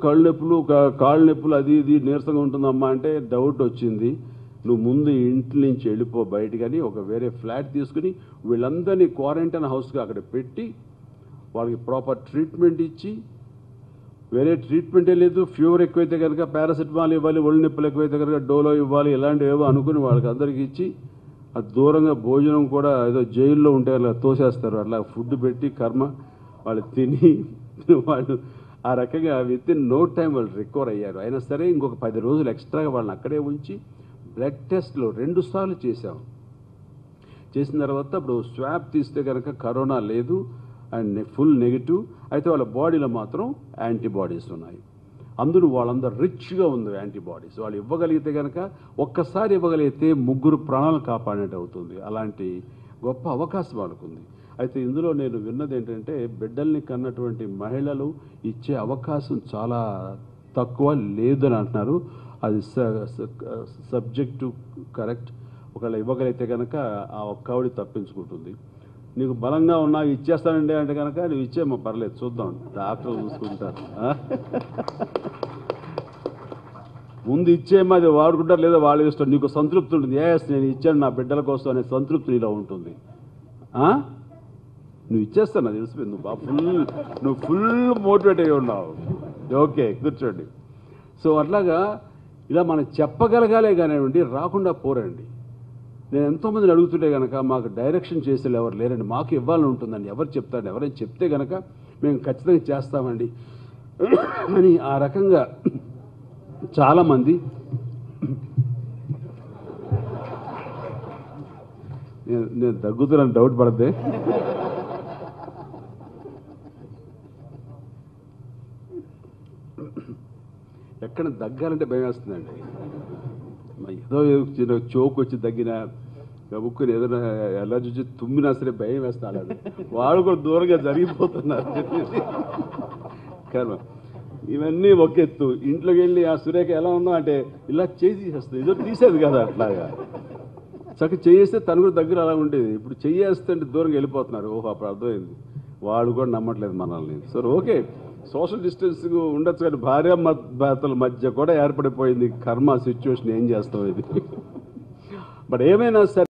కళ్ళు నొప్పులు కా- కాళ్ళు నొప్పులు అది ఇది నీరసంగా ఉంటుందమ్మా అంటే డౌట్ వచ్చింది నువ్వు ముందు ఇంటి నుంచి వెళ్ళిపో బయటకని ఒక వేరే ఫ్లాట్ తీసుకుని వీళ్ళందరినీ క్వారంటైన్ హౌస్గా అక్కడ పెట్టి వాళ్ళకి ప్రాపర్ ట్రీట్మెంట్ ఇచ్చి వేరే ట్రీట్మెంటే లేదు ఫీవర్ ఎక్కువైతే కనుక పారాసెటమాల్ ఇవ్వాలి ఒళ్ళు నొప్పులు ఎక్కువైతే కనుక డోలో ఇవ్వాలి ఇలాంటివి ఏవో అనుకుని వాళ్ళకి అందరికి ఇచ్చి అది దూరంగా భోజనం కూడా ఏదో జైల్లో ఉంటే అలా తోసేస్తారు అట్లా ఫుడ్ పెట్టి కర్మ వాళ్ళు తిని వాళ్ళు ఆ రకంగా విత్ ఇన్ నో టైం వాళ్ళు రికవర్ అయ్యారు అయినా సరే ఇంకొక పది రోజులు ఎక్స్ట్రాగా వాళ్ళని అక్కడే ఉంచి బ్లడ్ టెస్ట్లు రెండు సార్లు చేశాం చేసిన తర్వాత ఇప్పుడు స్వాబ్ తీస్తే కనుక కరోనా లేదు అండ్ ఫుల్ నెగిటివ్ అయితే వాళ్ళ బాడీలో మాత్రం యాంటీబాడీస్ ఉన్నాయి అందులో వాళ్ళందరూ రిచ్గా ఉంది యాంటీబాడీస్ వాళ్ళు ఇవ్వగలిగితే కనుక ఒక్కసారి ఇవ్వగలిగితే ముగ్గురు ప్రాణాలు కాపాడినట్టు అవుతుంది అలాంటి గొప్ప అవకాశం వాళ్ళకుంది అయితే ఇందులో నేను విన్నది ఏంటంటే బిడ్డల్ని కన్నటువంటి మహిళలు ఇచ్చే అవకాశం చాలా తక్కువ లేదని అంటున్నారు అది సబ్జెక్టు కరెక్ట్ ఒకవేళ ఇవ్వగలిగితే కనుక ఆ ఒక్కవిడి తప్పించుకుంటుంది నీకు బలంగా ఉన్నా ఇచ్చేస్తానండి అంటే కనుక నువ్వు ఇచ్చేమో పర్లేదు చూద్దాం డాక్టర్ చూసుకుంటారు ఆ? ముందు ఇచ్చేమో అది వాడుకుంటారు లేదా వాళ్ళ ఇష్టం నీకు సంతృప్తి ఉంటుంది ఏఎస్ నేను ఇచ్చాను నా బిడ్డల కోసం అనే సంతృప్తి నీలో ఉంటుంది ఆ? నువ్వు ఇచ్చేస్తాను నాకు తెలిసిపోయింది నువ్వు బాగా ఫుల్ నువ్వు ఫుల్ మోటివేట్ అయ్యి ఉన్నావు ఓకే కూర్చోండి సో అట్లాగా ఇలా మనం చెప్పగలగాలే కానివ్వండి రాకుండా పోరండి నేను ఎంతోమందిని అడుగుతుంటే కనుక మాకు డైరెక్షన్ చేసేది ఎవరు లేరండి మాకు ఇవ్వాలని ఉంటుందండి ఎవరు చెప్తారండి ఎవరైనా చెప్తే కనుక మేము ఖచ్చితంగా చేస్తామండి అని ఆ రకంగా చాలామంది నేను నేను దగ్గుతున్నాను డౌట్ పడద్దే ఎక్కడ దగ్గాలంటే భయం వేస్తుందండి మ- ఏదో చిన్న చోకు వచ్చి తగ్గిన గబుక్కుని ఏదైనా ఎలర్జీ వచ్చి తుమ్మినా సరే భయం వేస్తాడు వాడు కూడా దూరంగా జరిగిపోతున్నారు కర్మ ఇవన్నీ ఒక ఎత్తు ఇంట్లోకి వెళ్ళి ఆ సురేఖ ఎలా ఉన్నా అంటే ఇలా చేయి తీసేస్తుంది ఏదో తీసేది కదా అట్లాగా చక్క చేస్తే తను కూడా దగ్గర అలా ఉండేది ఇప్పుడు చెయ్యేస్తే అంటే దూరంగా వెళ్ళిపోతున్నారు ఓహో అప్పుడు అర్థమైంది వాడు కూడా నమ్మట్లేదు మనల్ని సరే ఓకే సోషల్ డిస్టెన్సింగ్ ఉండొచ్చు కానీ భార్య భర్తల మధ్య కూడా ఏర్పడిపోయింది కర్మ సిచ్యువేషన్ ఏం చేస్తాం ఇది బట్ ఏమైనా సరే